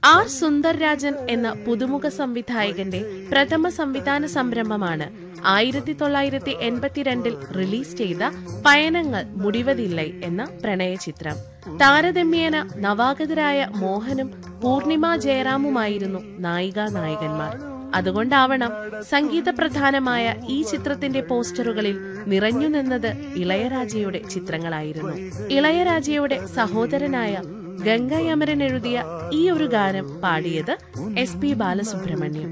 R Sundarrajan എന്ന പുതുമുഖ സംവിധായകന്റെ പ്രഥമ സംവിധാന സംരംഭമാണ് ആയിരത്തി തൊള്ളായിരത്തി എൺപത്തിരണ്ടിൽ റിലീസ് ചെയ്ത പയനങ്ങൾ മുടിവതില്ലൈ എന്ന പ്രണയചിത്രം താരതമ്യേന നവാഗതരായ മോഹനും പൂർണിമ ജയറാമുമായിരുന്നു നായികാ നായകന്മാർ അതുകൊണ്ടാവണം സംഗീത പ്രധാനമായ ഈ ചിത്രത്തിന്റെ പോസ്റ്ററുകളിൽ നിറഞ്ഞു നിന്നത് ഇളയരാജയുടെ ചിത്രങ്ങളായിരുന്നു ഇളയരാജയുടെ സഹോദരനായ ഗംഗായമരൻ എഴുതിയ ഈ ഒരു ഗാനം പാടിയത് എസ് പി ബാലസുബ്രഹ്മണ്യം